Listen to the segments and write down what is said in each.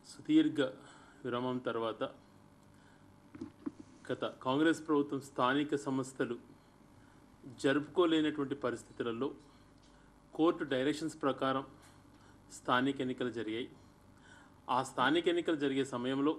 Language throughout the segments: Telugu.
సుదీర్ఘ విరామం తర్వాత గత కాంగ్రెస్ ప్రభుత్వం స్థానిక సంస్థలు జరుపుకోలేనటువంటి పరిస్థితులలో కోర్టు డైరెక్షన్స్ ప్రకారం స్థానిక ఎన్నికలు జరిగాయి ఆ స్థానిక ఎన్నికలు జరిగే సమయంలో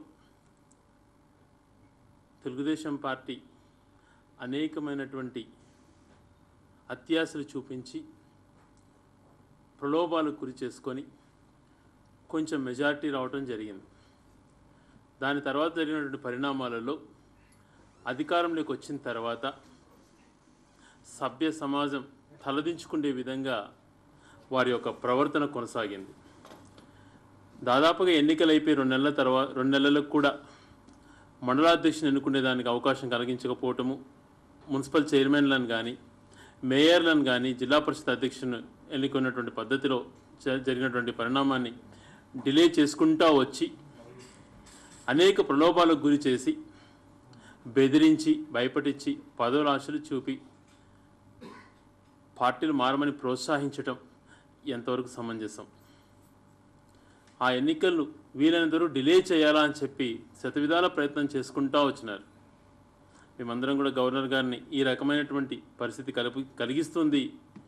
తెలుగుదేశం పార్టీ అనేకమైనటువంటి అత్యాశలు చూపించి ప్రలోభాలకు గురి చేసుకొని కొంచెం మెజారిటీ రావటం జరిగింది దాని తర్వాత జరిగినటువంటి పరిణామాలలో అధికారంలోకి వచ్చిన తర్వాత సభ్య సమాజం తలదించుకునే విధంగా వారి యొక్క ప్రవర్తన కొనసాగింది దాదాపుగా ఎన్నికలు అయిపోయి రెండు నెలల తర్వాత రెండు నెలలకు కూడా మండలాధ్యక్షుని ఎన్నుకునే దానికి అవకాశం కలిగించకపోవటము మున్సిపల్ చైర్మన్లను కానీ మేయర్లను కానీ జిల్లా పరిషత్ అధ్యక్షుని ఎన్నుకున్నటువంటి పద్ధతిలో జ- జరిగినటువంటి పరిణామాన్ని డిలే చేసుకుంటా వచ్చి అనేక ప్రలోభాలకు గురి చేసి బెదిరించి భయపడించి పదవుల ఆశలు చూపి పార్టీలు మారమని ప్రోత్సహించటం ఎంతవరకు సమంజసం ఆ ఎన్నికలు వీలైనంత వరకు డిలే చేయాలా అని చెప్పి శతవిధాల ప్రయత్నం చేసుకుంటా వచ్చినారు మేమందరం కూడా గవర్నర్ గారిని ఈ రకమైనటువంటి పరిస్థితి కలిపి కలిగిస్తుంది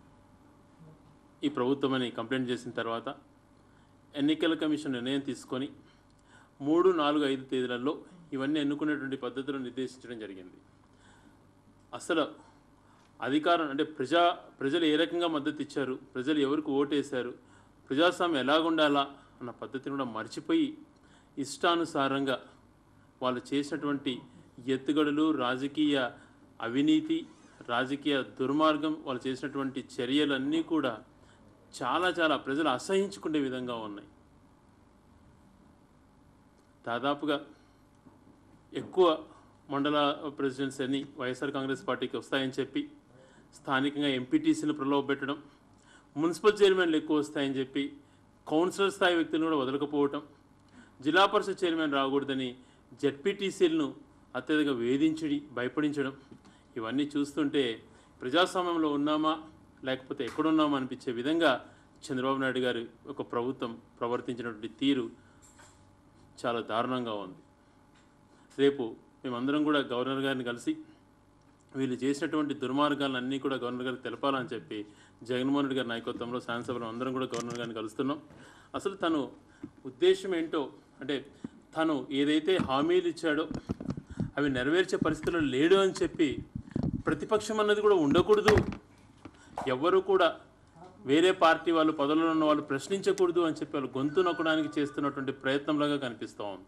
ఈ ప్రభుత్వం అని కంప్లైంట్ చేసిన తర్వాత ఎన్నికల కమిషన్ నిర్ణయం తీసుకొని మూడు నాలుగు ఐదు తేదీలలో ఇవన్నీ ఎన్నుకునేటువంటి పద్ధతులను నిర్దేశించడం జరిగింది అసలు అధికారం అంటే ప్రజా ప్రజలు ఏ రకంగా మద్దతు ఇచ్చారు ప్రజలు ఎవరికి ఓటేశారు ప్రజాస్వామ్యం ఎలాగుండాలా అన్న పద్ధతిని కూడా మర్చిపోయి ఇష్టానుసారంగా వాళ్ళు చేసినటువంటి ఎత్తుగడలు రాజకీయ అవినీతి రాజకీయ దుర్మార్గం వాళ్ళు చేసినటువంటి చర్యలన్నీ కూడా చాలా చాలా ప్రజలు అసహించుకునే విధంగా ఉన్నాయి దాదాపుగా ఎక్కువ మండల ప్రెసిడెంట్స్ అన్ని వైఎస్ఆర్ కాంగ్రెస్ పార్టీకి వస్తాయని చెప్పి స్థానికంగా ఎంపీటీసీని ప్రలోభపెట్టడం మున్సిపల్ చైర్మన్లు ఎక్కువ వస్తాయని చెప్పి కౌన్సిలర్ స్థాయి వ్యక్తులను కూడా వదలకపోవటం జిల్లా పరిషత్ చైర్మన్ రాకూడదని జడ్పీటీసీలను అత్యధిక వేధించడి భయపడించడం ఇవన్నీ చూస్తుంటే ప్రజాస్వామ్యంలో ఉన్నామా లేకపోతే ఎక్కడున్నామా అనిపించే విధంగా చంద్రబాబు నాయుడు గారి ఒక ప్రభుత్వం ప్రవర్తించినటువంటి తీరు చాలా దారుణంగా ఉంది రేపు మేమందరం కూడా గవర్నర్ గారిని కలిసి వీళ్ళు చేసినటువంటి దుర్మార్గాలన్నీ కూడా గవర్నర్ గారికి తెలపాలని చెప్పి జగన్మోహన్ రెడ్డి గారి నాయకత్వంలో శాసనసభలో అందరం కూడా గవర్నర్ గారిని కలుస్తున్నాం అసలు తను ఉద్దేశం ఏంటో అంటే తను ఏదైతే హామీలు ఇచ్చాడో అవి నెరవేర్చే పరిస్థితుల్లో లేడు అని చెప్పి ప్రతిపక్షం అన్నది కూడా ఉండకూడదు ఎవ్వరూ కూడా వేరే పార్టీ వాళ్ళు పదవుల్లో ఉన్న వాళ్ళు ప్రశ్నించకూడదు అని చెప్పి వాళ్ళు గొంతు నొక్కడానికి చేస్తున్నటువంటి ప్రయత్నంలాగా కనిపిస్తూ ఉంది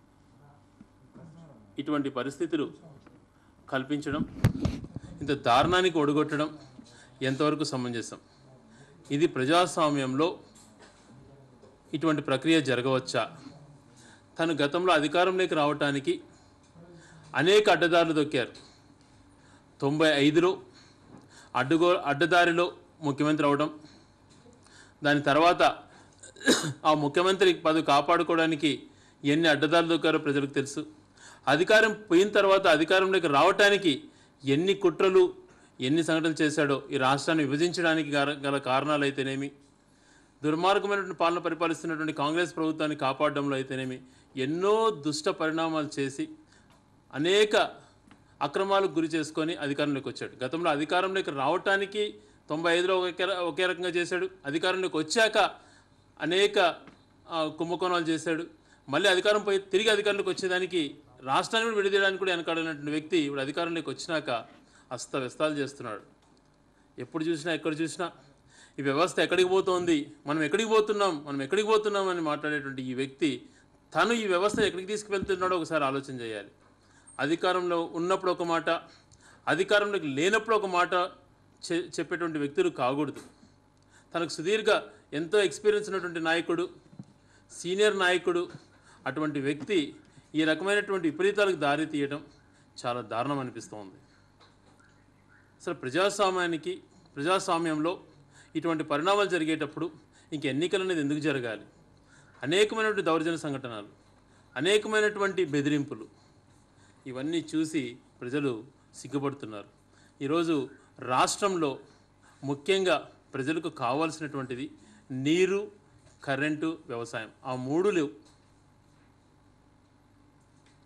ఇటువంటి పరిస్థితులు కల్పించడం ఇంత దారుణానికి ఒడగొట్టడం ఎంతవరకు సమంజసం ఇది ప్రజాస్వామ్యంలో ఇటువంటి ప్రక్రియ జరగవచ్చా తను గతంలో అధికారంలోకి రావటానికి అనేక అడ్డదారులు దొక్కారు తొంభై ఐదులో అడ్డుగో అడ్డదారిలో ముఖ్యమంత్రి అవడం దాని తర్వాత ఆ ముఖ్యమంత్రి పదవి కాపాడుకోవడానికి ఎన్ని అడ్డదారులు దొక్కారో ప్రజలకు తెలుసు అధికారం పోయిన తర్వాత అధికారంలోకి రావటానికి ఎన్ని కుట్రలు ఎన్ని సంఘటనలు చేశాడో ఈ రాష్ట్రాన్ని విభజించడానికి గల- గల కారణాలు అయితేనేమి దుర్మార్గమైనటువంటి పాలన పరిపాలిస్తున్నటువంటి కాంగ్రెస్ ప్రభుత్వాన్ని కాపాడడంలో అయితేనేమి ఎన్నో దుష్ట పరిణామాలు చేసి అనేక అక్రమాలకు గురి చేసుకొని అధికారంలోకి వచ్చాడు గతంలో అధికారంలోకి రావటానికి తొంభై ఐదులో ఒకే ర- ఒకే రకంగా చేశాడు అధికారంలోకి వచ్చాక అనేక ఆ, కుంభకోణాలు చేశాడు మళ్ళీ అధికారం పోయి తిరిగి అధికారంలోకి వచ్చేదానికి రాష్ట్రాన్ని కూడా విడదీయడానికి కూడా వెనకాడినటువంటి వ్యక్తి ఇప్పుడు అధికారంలోకి వచ్చినాక అస్తవ్యస్తాలు చేస్తున్నాడు ఎప్పుడు చూసినా ఎక్కడ చూసినా ఈ వ్యవస్థ ఎక్కడికి పోతోంది మనం ఎక్కడికి పోతున్నాం మనం ఎక్కడికి పోతున్నాం అని మాట్లాడేటువంటి ఈ వ్యక్తి తను ఈ వ్యవస్థ ఎక్కడికి తీసుకువెళ్తున్నాడో ఒకసారి ఆలోచన చేయాలి అధికారంలో ఉన్నప్పుడు ఒక మాట అధికారంలోకి లేనప్పుడు ఒక మాట చె చెప్పేటువంటి వ్యక్తులు కాకూడదు తనకు సుదీర్ఘ ఎంతో ఎక్స్పీరియన్స్ ఉన్నటువంటి నాయకుడు సీనియర్ నాయకుడు అటువంటి వ్యక్తి ఈ రకమైనటువంటి విపరీతాలకు దారి తీయడం చాలా దారుణం అనిపిస్తోంది అసలు ప్రజాస్వామ్యానికి ప్రజాస్వామ్యంలో ఇటువంటి పరిణామాలు జరిగేటప్పుడు ఇంక ఎన్నికలు అనేది ఎందుకు జరగాలి అనేకమైనటువంటి దౌర్జన్య సంఘటనలు అనేకమైనటువంటి బెదిరింపులు ఇవన్నీ చూసి ప్రజలు సిగ్గుపడుతున్నారు ఈరోజు రాష్ట్రంలో ముఖ్యంగా ప్రజలకు కావాల్సినటువంటిది నీరు కరెంటు వ్యవసాయం ఆ మూడు లేవు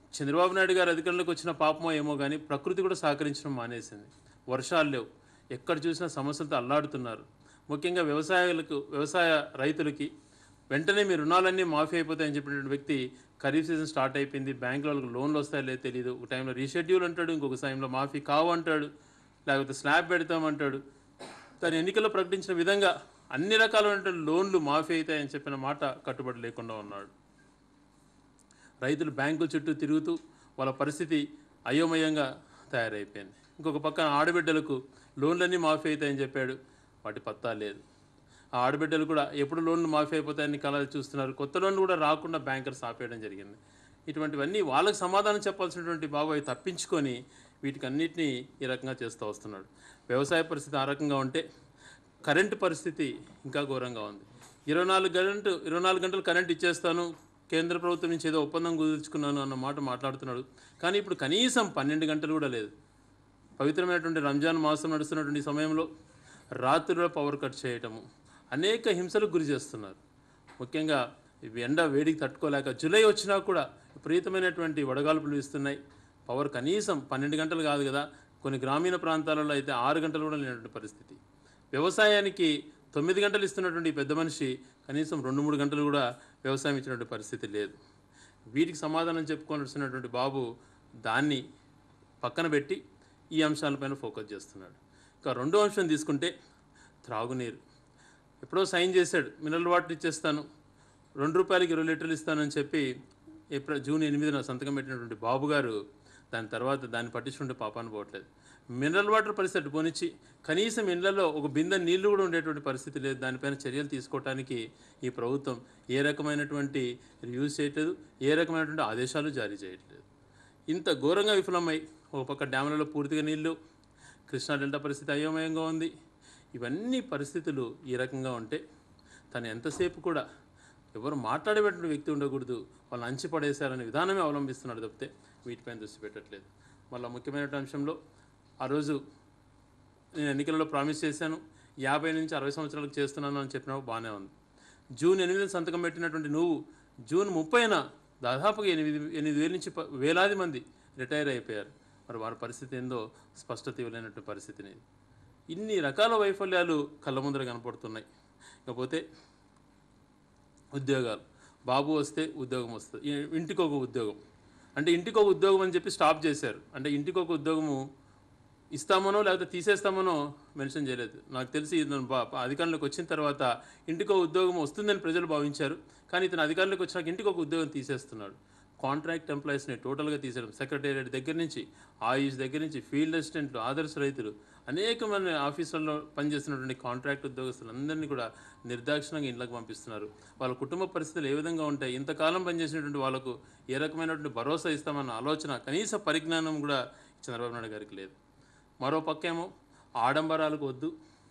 చంద్రబాబు నాయుడు గారు అధికారంలోకి వచ్చిన పాపమో ఏమో కానీ ప్రకృతి కూడా సహకరించడం మానేసింది వర్షాలు లేవు ఎక్కడ చూసినా సమస్యలతో అల్లాడుతున్నారు ముఖ్యంగా వ్యవసాయాలకు వ్యవసాయ రైతులకి వెంటనే మీ రుణాలన్నీ మాఫీ అయిపోతాయని చెప్పినటువంటి వ్యక్తి ఖరీఫ్ సీజన్ స్టార్ట్ అయిపోయింది బ్యాంకులో వాళ్ళకి లోన్లు వస్తాయో లేదో తెలియదు ఒక టైంలో రీషెడ్యూల్ అంటాడు ఇంకొక టైంలో మాఫీ కావు అంటాడు లేకపోతే స్లాబ్ పెడతామంటాడు తను ఎన్నికల్లో ప్రకటించిన విధంగా అన్ని రకాలైనటువంటి లోన్లు మాఫీ అవుతాయని చెప్పిన మాట కట్టుబడి లేకుండా ఉన్నాడు రైతులు బ్యాంకుల చుట్టూ తిరుగుతూ వాళ్ళ పరిస్థితి అయోమయంగా తయారైపోయింది ఇంకొక పక్కన ఆడబిడ్డలకు లోన్లన్నీ మాఫీ అవుతాయని చెప్పాడు వాటి పత్తా లేదు ఆ ఆడబిడ్డలు కూడా ఎప్పుడు లోన్లు మాఫీ అయిపోతాయని కళలు చూస్తున్నారు కొత్త లోన్లు కూడా రాకుండా బ్యాంకర్స్ ఆపేయడం జరిగింది ఇటువంటివన్నీ వాళ్ళకి సమాధానం చెప్పాల్సినటువంటి బాబాయ్ తప్పించుకొని వీటికి అన్నిటినీ ఈ రకంగా చేస్తూ వస్తున్నాడు వ్యవసాయ పరిస్థితి ఆ రకంగా ఉంటే కరెంటు పరిస్థితి ఇంకా ఘోరంగా ఉంది ఇరవై నాలుగు గంటలు ఇరవై నాలుగు గంటలు కరెంట్ ఇచ్చేస్తాను కేంద్ర ప్రభుత్వం నుంచి ఏదో ఒప్పందం కుదుర్చుకున్నాను అన్న మాట మాట్లాడుతున్నాడు కానీ ఇప్పుడు కనీసం పన్నెండు గంటలు కూడా లేదు పవిత్రమైనటువంటి రంజాన్ మాసం నడుస్తున్నటువంటి సమయంలో రాత్రిలో పవర్ కట్ చేయటము అనేక హింసలకు గురి చేస్తున్నారు ముఖ్యంగా ఇవి ఎండ వేడికి తట్టుకోలేక జూలై వచ్చినా కూడా విపరీతమైనటువంటి వడగాల్పులు వీస్తున్నాయి పవర్ కనీసం పన్నెండు గంటలు కాదు కదా కొన్ని గ్రామీణ ప్రాంతాలలో అయితే ఆరు గంటలు కూడా లేనటువంటి పరిస్థితి వ్యవసాయానికి తొమ్మిది గంటలు ఇస్తున్నటువంటి ఈ పెద్ద మనిషి కనీసం రెండు మూడు గంటలు కూడా వ్యవసాయం ఇచ్చినటువంటి పరిస్థితి లేదు వీటికి సమాధానం చెప్పుకోవాల్సినటువంటి బాబు దాన్ని పక్కన పెట్టి ఈ అంశాలపైన ఫోకస్ చేస్తున్నాడు ఇక రెండో అంశం తీసుకుంటే త్రాగునీరు ఎప్పుడో సైన్ చేశాడు మినరల్ వాటర్ ఇచ్చేస్తాను రెండు రూపాయలకి ఇరవై లీటర్లు ఇస్తానని చెప్పి ఏప్రిల్ జూన్ ఎనిమిదిన సంతకం పెట్టినటువంటి బాబు గారు దాని తర్వాత దాన్ని పట్టించుకుంటే పాపాన్ని పోవట్లేదు మినరల్ వాటర్ పరిస్థితి పోనిచ్చి కనీసం ఇళ్లలో ఒక బిందె నీళ్లు కూడా ఉండేటువంటి పరిస్థితి లేదు దానిపైన చర్యలు తీసుకోవడానికి ఈ ప్రభుత్వం ఏ రకమైనటువంటి రివ్యూస్ చేయట్లేదు ఏ రకమైనటువంటి ఆదేశాలు జారీ చేయట్లేదు ఇంత ఘోరంగా విఫలమై ఒక పక్క డ్యాములలో పూర్తిగా నీళ్లు కృష్ణా డెల్టా పరిస్థితి అయోమయంగా ఉంది ఇవన్నీ పరిస్థితులు ఈ రకంగా ఉంటే తను ఎంతసేపు కూడా ఎవరు మాట్లాడేటువంటి వ్యక్తి ఉండకూడదు వాళ్ళని అంచి పడేశారనే విధానమే అవలంబిస్తున్నాడు తప్పితే వీటిపైన దృష్టి పెట్టట్లేదు మళ్ళీ ముఖ్యమైన అంశంలో ఆ రోజు నేను ఎన్నికలలో ప్రామిస్ చేశాను యాభై నుంచి అరవై సంవత్సరాలకు చేస్తున్నాను అని చెప్పినావు బాగానే ఉంది జూన్ ఎనిమిది సంతకం పెట్టినటువంటి నువ్వు జూన్ ముప్పైన దాదాపుగా ఎనిమిది ఎనిమిది వేల నుంచి ప- వేలాది మంది రిటైర్ అయిపోయారు మరి వారి పరిస్థితి ఏందో స్పష్టత ఇవ్వలేనటువంటి పరిస్థితిని ఇన్ని రకాల వైఫల్యాలు కళ్ళ ముందర కనపడుతున్నాయి ఇకపోతే ఉద్యోగాలు బాబు వస్తే ఉద్యోగం వస్తుంది ఈ- ఇంటికి ఒక ఉద్యోగం అంటే ఇంటికి ఒక ఉద్యోగం అని చెప్పి స్టాప్ చేశారు అంటే ఇంటికి ఒక ఉద్యోగము ఇస్తామనో లేకపోతే తీసేస్తామనో మెన్షన్ చేయలేదు నాకు తెలిసి ఇతను బా- అధికారంలోకి వచ్చిన తర్వాత ఇంటికి ఒక ఉద్యోగం వస్తుందని ప్రజలు భావించారు కానీ ఇతను అధికారంలోకి వచ్చినాక ఇంటికి ఒక ఉద్యోగం తీసేస్తున్నాడు కాంట్రాక్ట్ ఎంప్లాయీస్ని టోటల్గా తీసేయడం సెక్రటేరియట్ దగ్గర నుంచి ఆయుష్ దగ్గర నుంచి ఫీల్డ్ అసిస్టెంట్లు ఆదర్శ రైతులు అనేక మంది ఆఫీసుల్లో పనిచేస్తున్నటువంటి కాంట్రాక్ట్ ఉద్యోగస్తులందరినీ కూడా నిర్దాక్షిణంగా ఇంట్లోకి పంపిస్తున్నారు వాళ్ళ కుటుంబ పరిస్థితులు ఏ విధంగా ఉంటాయి ఇంతకాలం పనిచేసినటువంటి వాళ్ళకు ఏ రకమైనటువంటి భరోసా ఇస్తామన్న ఆలోచన కనీస పరిజ్ఞానం కూడా చంద్రబాబు నాయుడు గారికి లేదు మరో పక్కేమో ఆడంబరాలకు వద్దు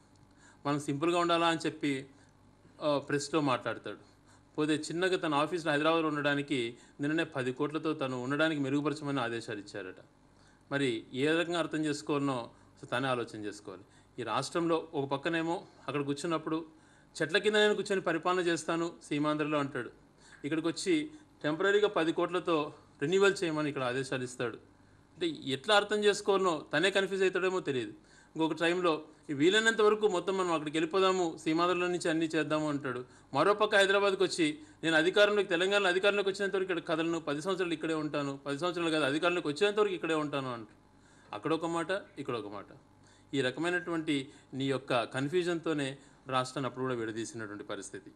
మనం సింపుల్గా ఉండాలా అని చెప్పి ఆ, ప్రెస్లో మాట్లాడతాడు పోతే చిన్నగా తన ఆఫీస్లో హైదరాబాద్లో ఉండడానికి నిన్ననే పది కోట్లతో తను ఉండడానికి మెరుగుపరచమని ఆదేశాలు ఇచ్చారట మరి ఏ రకంగా అర్థం చేసుకోవాలనో అసలు తనే ఆలోచన చేసుకోవాలి ఈ రాష్ట్రంలో ఒక పక్కనేమో అక్కడ కూర్చున్నప్పుడు చెట్ల కింద నేను కూర్చొని పరిపాలన చేస్తాను సీమాంధ్రలో అంటాడు ఇక్కడికి వచ్చి టెంపరీగా పది కోట్లతో రెన్యువల్ చేయమని ఇక్కడ ఆదేశాలు ఇస్తాడు అంటే ఎట్లా అర్థం చేసుకోవాలనో తనే కన్ఫ్యూజ్ అవుతాడేమో తెలియదు ఇంకొక టైంలో ఈ వీలైనంత వరకు మొత్తం మనం అక్కడికి వెళ్ళిపోదాము సీమాంధ్రలో నుంచి అన్నీ చేద్దాము అంటాడు మరోపక్క హైదరాబాద్కి వచ్చి నేను అధికారంలోకి తెలంగాణ అధికారంలోకి వచ్చినంత వరకు ఇక్కడ కదలను పది సంవత్సరాలు ఇక్కడే ఉంటాను పది సంవత్సరాలు కాదు అధికారంలోకి వచ్చేంత వరకు ఇక్కడే ఉంటాను అంట అక్కడ ఒక మాట ఇక్కడ ఒక మాట ఈ రకమైనటువంటి నీ యొక్క కన్ఫ్యూజన్తోనే రాష్ట్రాన్ని అప్పుడు కూడా విడదీసినటువంటి పరిస్థితి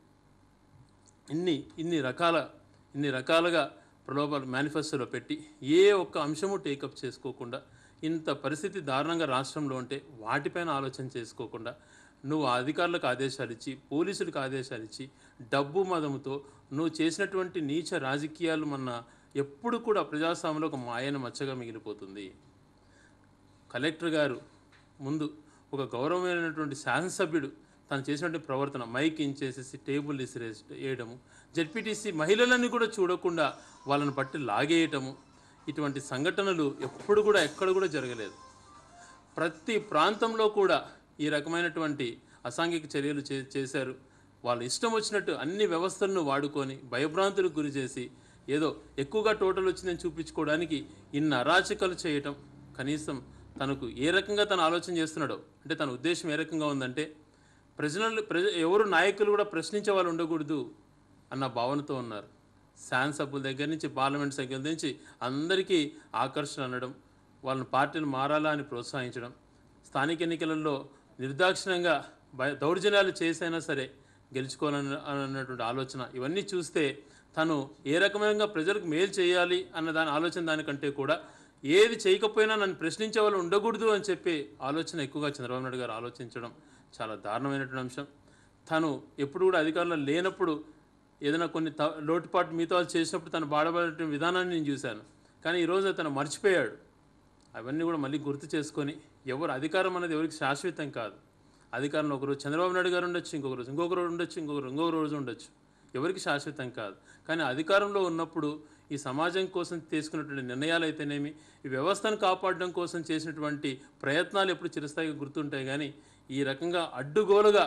ఇన్ని ఇన్ని రకాల ఇన్ని రకాలుగా ప్రలోభాలు మేనిఫెస్టోలో పెట్టి ఏ ఒక్క అంశము టేకప్ చేసుకోకుండా ఇంత పరిస్థితి దారుణంగా రాష్ట్రంలో ఉంటే వాటిపైన ఆలోచన చేసుకోకుండా నువ్వు ఆ అధికారులకు ఆదేశాలు ఇచ్చి పోలీసులకు ఆదేశాలు ఇచ్చి డబ్బు మదముతో నువ్వు చేసినటువంటి నీచ రాజకీయాలు మన ఎప్పుడు కూడా ప్రజాస్వామ్యంలో ఒక మాయన మచ్చగా మిగిలిపోతుంది కలెక్టర్ గారు ముందు ఒక గౌరవమైనటువంటి శాసనసభ్యుడు తను చేసినటువంటి ప్రవర్తన మైక్ ఇంచేసేసి టేబుల్ ఇసిరే వేయడము జడ్పీటీసీ మహిళలని కూడా చూడకుండా వాళ్ళని పట్టి లాగేయటము ఇటువంటి సంఘటనలు ఎప్పుడు కూడా ఎక్కడ కూడా జరగలేదు ప్రతి ప్రాంతంలో కూడా ఈ రకమైనటువంటి అసాంఘిక చర్యలు చే చేశారు వాళ్ళు ఇష్టం వచ్చినట్టు అన్ని వ్యవస్థలను వాడుకొని భయభ్రాంతులకు గురి చేసి ఏదో ఎక్కువగా టోటల్ వచ్చిందని చూపించుకోవడానికి ఇన్ని అరాచకాలు చేయటం కనీసం తనకు ఏ రకంగా తను ఆలోచన చేస్తున్నాడో అంటే తన ఉద్దేశం ఏ రకంగా ఉందంటే ప్రజలు ప్రజ ఎవరు నాయకులు కూడా ప్రశ్నించే వాళ్ళు ఉండకూడదు అన్న భావనతో ఉన్నారు శాసన సభ్యుల దగ్గర నుంచి పార్లమెంట్ సభ్యుల నుంచి అందరికీ ఆకర్షణ అనడం వాళ్ళని పార్టీలు మారాలా అని ప్రోత్సహించడం స్థానిక ఎన్నికలలో నిర్దాక్షిణ్యంగా భయ దౌర్జన్యాలు చేసైనా సరే గెలుచుకోవాలని అన్నటువంటి ఆలోచన ఇవన్నీ చూస్తే తను ఏ రకమైన ప్రజలకు మేలు చేయాలి అన్న దాని ఆలోచన దానికంటే కూడా ఏది చేయకపోయినా నన్ను ప్రశ్నించే వాళ్ళు ఉండకూడదు అని చెప్పి ఆలోచన ఎక్కువగా చంద్రబాబు నాయుడు గారు ఆలోచించడం చాలా దారుణమైనటువంటి అంశం తను ఎప్పుడు కూడా అధికారంలో లేనప్పుడు ఏదైనా కొన్ని త లోటుపాటు మిగతా వాళ్ళు చేసినప్పుడు తను బాధపడే విధానాన్ని నేను చూశాను కానీ ఈరోజు అతను మర్చిపోయాడు అవన్నీ కూడా మళ్ళీ గుర్తు చేసుకొని ఎవరు అధికారం అనేది ఎవరికి శాశ్వతం కాదు అధికారంలో ఒకరోజు చంద్రబాబు నాయుడు గారు ఉండొచ్చు ఇంకొక రోజు ఇంకొక రోజు ఉండొచ్చు ఇంకొక రోజు ఇంకొక రోజు ఉండొచ్చు ఎవరికి శాశ్వతం కాదు కానీ అధికారంలో ఉన్నప్పుడు ఈ సమాజం కోసం తీసుకున్నటువంటి నిర్ణయాలు అయితేనేమి ఈ వ్యవస్థను కాపాడడం కోసం చేసినటువంటి ప్రయత్నాలు ఎప్పుడు చిరస్థాయిగా గుర్తుంటాయి కానీ ఈ రకంగా అడ్డుగోలుగా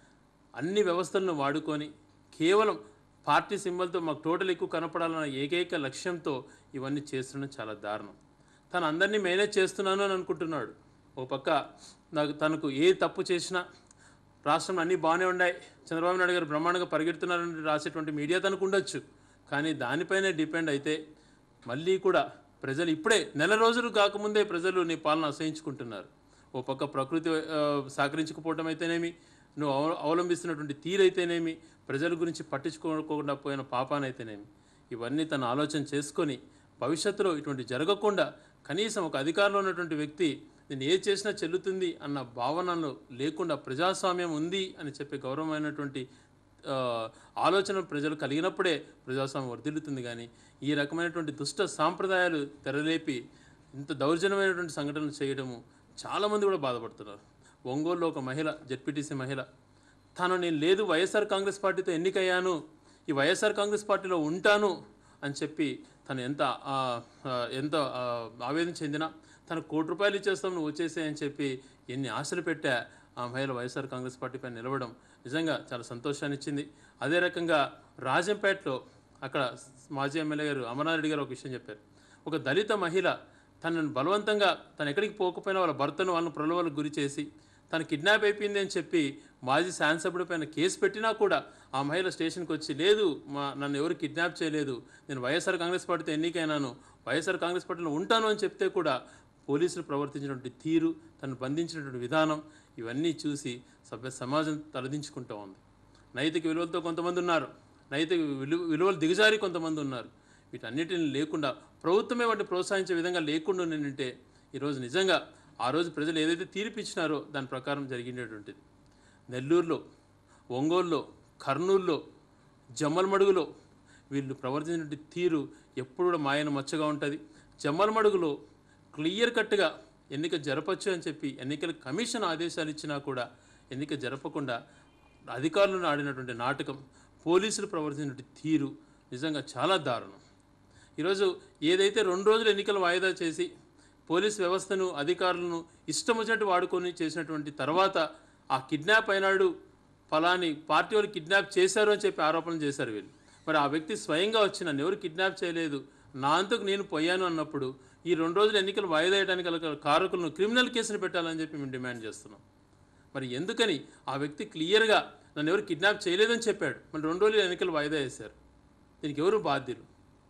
అన్ని వ్యవస్థలను వాడుకొని కేవలం పార్టీ సింబల్తో మాకు టోటల్ ఎక్కువ కనపడాలన్న ఏకైక లక్ష్యంతో ఇవన్నీ చేస్తుండడం చాలా దారుణం తను అందరినీ మేనేజ్ చేస్తున్నాను అని అనుకుంటున్నాడు ఓ పక్క నాకు తనకు ఏ తప్పు చేసినా రాష్ట్రంలో అన్నీ బాగానే ఉన్నాయి చంద్రబాబు నాయుడు గారు బ్రహ్మాండంగా పరిగెడుతున్నారని రాసేటువంటి మీడియా తనకు ఉండొచ్చు కానీ దానిపైనే డిపెండ్ అయితే మళ్ళీ కూడా ప్రజలు ఇప్పుడే నెల రోజులు కాకముందే ప్రజలు నీ పాలన అసహించుకుంటున్నారు ఓ పక్క ప్రకృతి ఆ, సహకరించకపోవడం అయితేనేమి నువ్వు అవ అవలంబిస్తున్నటువంటి తీరైతేనేమి ప్రజల గురించి పట్టించుకోకుండా పోయిన పాపానైతేనేమి ఇవన్నీ తను ఆలోచన చేసుకొని భవిష్యత్తులో ఇటువంటి జరగకుండా కనీసం ఒక అధికారంలో ఉన్నటువంటి వ్యక్తి నేను ఏ చేసినా చెల్లుతుంది అన్న భావనలు లేకుండా ప్రజాస్వామ్యం ఉంది అని చెప్పే గౌరవమైనటువంటి ఆ, ఆలోచన ప్రజలు కలిగినప్పుడే ప్రజాస్వామ్యం వర్ధిల్లుతుంది కానీ ఈ రకమైనటువంటి దుష్ట సాంప్రదాయాలు తెరలేపి ఇంత దౌర్జన్యమైనటువంటి సంఘటనలు చేయడము చాలామంది కూడా బాధపడుతున్నారు ఒంగోలులో ఒక మహిళ జెడ్పీటీసీ మహిళ తాను నేను లేదు వైఎస్ఆర్ కాంగ్రెస్ పార్టీతో ఎన్నికయ్యాను ఈ వైఎస్ఆర్ కాంగ్రెస్ పార్టీలో ఉంటాను అని చెప్పి తను ఎంత ఆ, ఆ, ఎంత ఆ, ఆవేదన చెందినా తను కోటి రూపాయలు ఇచ్చేస్తాం నువ్వు వచ్చేసే అని చెప్పి ఎన్ని ఆశలు పెట్టా ఆ మహిళ వైఎస్ఆర్ కాంగ్రెస్ పార్టీపై నిలవడం నిజంగా చాలా సంతోషాన్ని ఇచ్చింది అదే రకంగా రాజంపేటలో అక్కడ మాజీ ఎమ్మెల్యే గారు అమర్నాథ్ రెడ్డి గారు ఒక విషయం చెప్పారు ఒక దళిత మహిళ తనను బలవంతంగా తను ఎక్కడికి పోకపోయినా వాళ్ళ భర్తను వాళ్ళని ప్రలోభాలకు గురి చేసి తను కిడ్నాప్ అయిపోయింది అని చెప్పి మాజీ శాసనసభ్యుడి పైన కేసు పెట్టినా కూడా ఆ మహిళ స్టేషన్కి వచ్చి లేదు మా నన్ను ఎవరు కిడ్నాప్ చేయలేదు నేను వైఎస్ఆర్ కాంగ్రెస్ పార్టీతో ఎన్నికైనాను వైఎస్ఆర్ కాంగ్రెస్ పార్టీలో ఉంటాను అని చెప్తే కూడా పోలీసులు ప్రవర్తించినటువంటి తీరు తను బంధించినటువంటి విధానం ఇవన్నీ చూసి సభ్య సమాజం తలదించుకుంటూ ఉంది నైతిక విలువలతో కొంతమంది ఉన్నారు నైతిక విలువ విలువలు దిగజారి కొంతమంది ఉన్నారు వీటన్నిటిని లేకుండా ప్రభుత్వమే వాటిని ప్రోత్సహించే విధంగా లేకుండా ఉంటే ఈరోజు నిజంగా ఆ రోజు ప్రజలు ఏదైతే తీర్పు ఇచ్చినారో దాని ప్రకారం జరిగినటువంటిది నెల్లూరులో ఒంగోలులో కర్నూలులో జమ్మలమడుగులో వీళ్ళు ప్రవర్తించినటువంటి తీరు ఎప్పుడు కూడా మాయన మచ్చగా ఉంటుంది జమ్మలమడుగులో క్లియర్ కట్గా ఎన్నిక జరపచ్చు అని చెప్పి ఎన్నికల కమిషన్ ఆదేశాలు ఇచ్చినా కూడా ఎన్నిక జరపకుండా అధికారులను ఆడినటువంటి నాటకం పోలీసులు ప్రవర్తించినటువంటి తీరు నిజంగా చాలా దారుణం ఈరోజు ఏదైతే రెండు రోజులు ఎన్నికలు వాయిదా చేసి పోలీస్ వ్యవస్థను అధికారులను ఇష్టం వచ్చినట్టు వాడుకొని చేసినటువంటి తర్వాత ఆ కిడ్నాప్ అయినాడు ఫలాని పార్టీ వాళ్ళు కిడ్నాప్ చేశారు అని చెప్పి ఆరోపణలు చేశారు వీళ్ళు మరి ఆ వ్యక్తి స్వయంగా వచ్చి నన్ను ఎవరు కిడ్నాప్ చేయలేదు నా అంతకు నేను పోయాను అన్నప్పుడు ఈ రెండు రోజులు ఎన్నికలు వాయిదా వేయడానికి గల కారకులను క్రిమినల్ కేసులు పెట్టాలని చెప్పి మేము డిమాండ్ చేస్తున్నాం మరి ఎందుకని ఆ వ్యక్తి క్లియర్గా నన్ను ఎవరు కిడ్నాప్ చేయలేదని చెప్పాడు మరి రెండు రోజులు ఎన్నికలు వాయిదా వేశారు దీనికి ఎవరు బాధ్యులు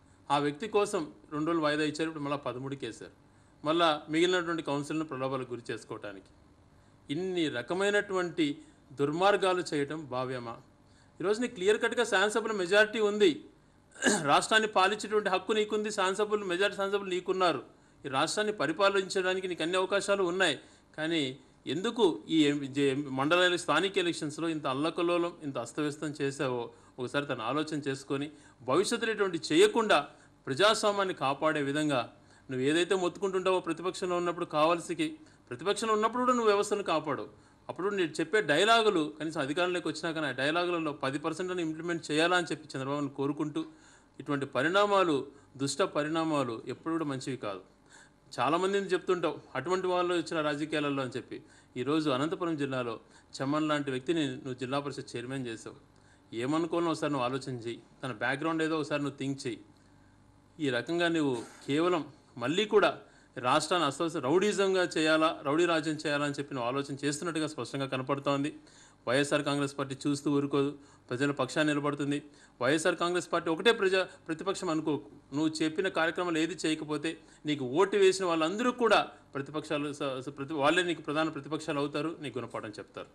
ఆ వ్యక్తి కోసం రెండు రోజులు వాయిదా ఇచ్చారు ఇప్పుడు మళ్ళీ పదమూడుకి వేశారు మళ్ళా మిగిలినటువంటి కౌన్సిల్ను ప్రలోభాలకు గురి చేసుకోవటానికి ఇన్ని రకమైనటువంటి దుర్మార్గాలు చేయటం భావ్యమా ఈరోజు నీకు క్లియర్ కట్గా శాసనసభలో మెజారిటీ ఉంది రాష్ట్రాన్ని పాలించేటువంటి హక్కు నీకుంది శాసనసభ్యులు మెజారిటీ శాసనసభ్యులు నీకున్నారు ఈ రాష్ట్రాన్ని పరిపాలించడానికి నీకు అన్ని అవకాశాలు ఉన్నాయి కానీ ఎందుకు ఈ ఎం- జే- మండల స్థానిక ఎలక్షన్స్లో ఇంత అల్లకల్లోలం ఇంత అస్తవ్యస్తం చేసావో ఒకసారి తను ఆలోచన చేసుకొని భవిష్యత్తులో ఇటువంటి చేయకుండా ప్రజాస్వామ్యాన్ని కాపాడే విధంగా నువ్వు ఏదైతే మొత్తుకుంటుంటావో ప్రతిపక్షంలో ఉన్నప్పుడు కావాల్సికి ప్రతిపక్షంలో ఉన్నప్పుడు కూడా నువ్వు వ్యవస్థను కాపాడు అప్పుడు నేను చెప్పే డైలాగులు కనీసం అధికారంలోకి వచ్చినా కానీ ఆ డైలాగులలో పది పర్సెంట్ అని ఇంప్లిమెంట్ చేయాలా అని చెప్పి చంద్రబాబును కోరుకుంటూ ఇటువంటి పరిణామాలు దుష్ట పరిణామాలు ఎప్పుడు కూడా మంచివి కాదు చాలామందిని చెప్తుంటావు అటువంటి వాళ్ళు వచ్చిన రాజకీయాలలో అని చెప్పి ఈరోజు అనంతపురం జిల్లాలో చమ్మన్ లాంటి వ్యక్తిని నువ్వు జిల్లా పరిషత్ చైర్మన్ చేసావు ఏమనుకోవాలో ఒకసారి నువ్వు ఆలోచన చెయ్యి తన బ్యాక్గ్రౌండ్ ఏదో ఒకసారి నువ్వు థింక్ చెయ్యి ఈ రకంగా నువ్వు కేవలం మళ్ళీ కూడా రాష్ట్రాన్ని అస్వస్థ రౌడీజంగా చేయాలా రౌడీ రాజ్యం చేయాలా అని చెప్పి నువ్వు ఆలోచన చేస్తున్నట్టుగా స్పష్టంగా కనపడుతోంది వైఎస్ఆర్ కాంగ్రెస్ పార్టీ చూస్తూ ఊరుకోదు ప్రజల పక్షాన్ని నిలబడుతుంది వైఎస్ఆర్ కాంగ్రెస్ పార్టీ ఒకటే ప్రజా ప్రతిపక్షం అనుకోకు నువ్వు చెప్పిన కార్యక్రమాలు ఏది చేయకపోతే నీకు ఓటు వేసిన వాళ్ళందరూ కూడా ప్రతిపక్షాలు స- స- ప్రతి వాళ్ళే నీకు ప్రధాన ప్రతిపక్షాలు అవుతారు నీకు గుణపాఠం చెప్తారు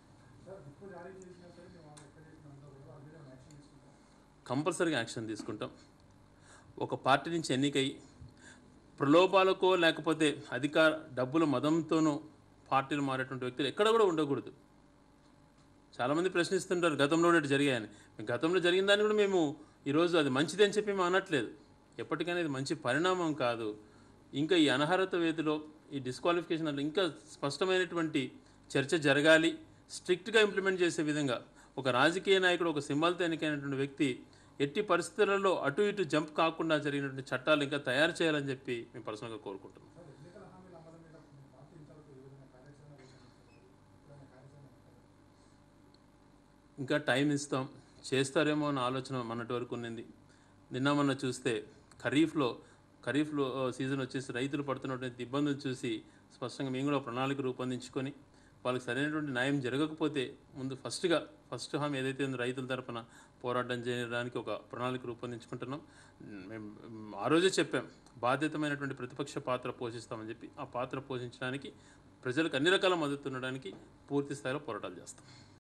కంపల్సరీగా యాక్షన్ తీసుకుంటాం ఒక పార్టీ నుంచి ఎన్నికై ప్రలోభాలకో లేకపోతే అధికార డబ్బుల మదంతోనో పార్టీలు మారేటువంటి వ్యక్తులు ఎక్కడ కూడా ఉండకూడదు చాలామంది ప్రశ్నిస్తుంటారు గతంలో ఇటు జరిగాయని గతంలో జరిగిన దాన్ని కూడా మేము ఈరోజు అది మంచిది అని చెప్పి మేము అనట్లేదు ఎప్పటికైనా ఇది మంచి పరిణామం కాదు ఇంకా ఈ అనర్హత వేదిలో ఈ డిస్క్వాలిఫికేషన్ అట్లా ఇంకా స్పష్టమైనటువంటి చర్చ జరగాలి స్ట్రిక్ట్గా ఇంప్లిమెంట్ చేసే విధంగా ఒక రాజకీయ నాయకుడు ఒక సింబల్తో ఎన్నికైనటువంటి వ్యక్తి ఎట్టి పరిస్థితులలో అటు ఇటు జంప్ కాకుండా జరిగినటువంటి చట్టాలు ఇంకా తయారు చేయాలని చెప్పి మేము పర్సనల్గా కోరుకుంటున్నాం ఇంకా టైం ఇస్తాం చేస్తారేమో అన్న ఆలోచన మొన్నటి వరకు ఉన్నది నిన్న మొన్న చూస్తే ఖరీఫ్లో ఖరీఫ్లో ఆ, సీజన్ వచ్చేసి రైతులు పడుతున్నటువంటి ఇబ్బందులు చూసి స్పష్టంగా మేము కూడా ప్రణాళిక రూపొందించుకొని వాళ్ళకి సరైనటువంటి న్యాయం జరగకపోతే ముందు ఫస్ట్గా ఫస్ట్ హామీ ఏదైతే ఉందో రైతుల తరపున పోరాటం చేయడానికి ఒక ప్రణాళిక రూపొందించుకుంటున్నాం మేము మ్, ఆ రోజే చెప్పాం బాధ్యతమైనటువంటి ప్రతిపక్ష పాత్ర పోషిస్తామని చెప్పి ఆ పాత్ర పోషించడానికి ప్రజలకు అన్ని రకాల మద్దతు ఉండడానికి పూర్తి స్థాయిలో పోరాటాలు చేస్తాం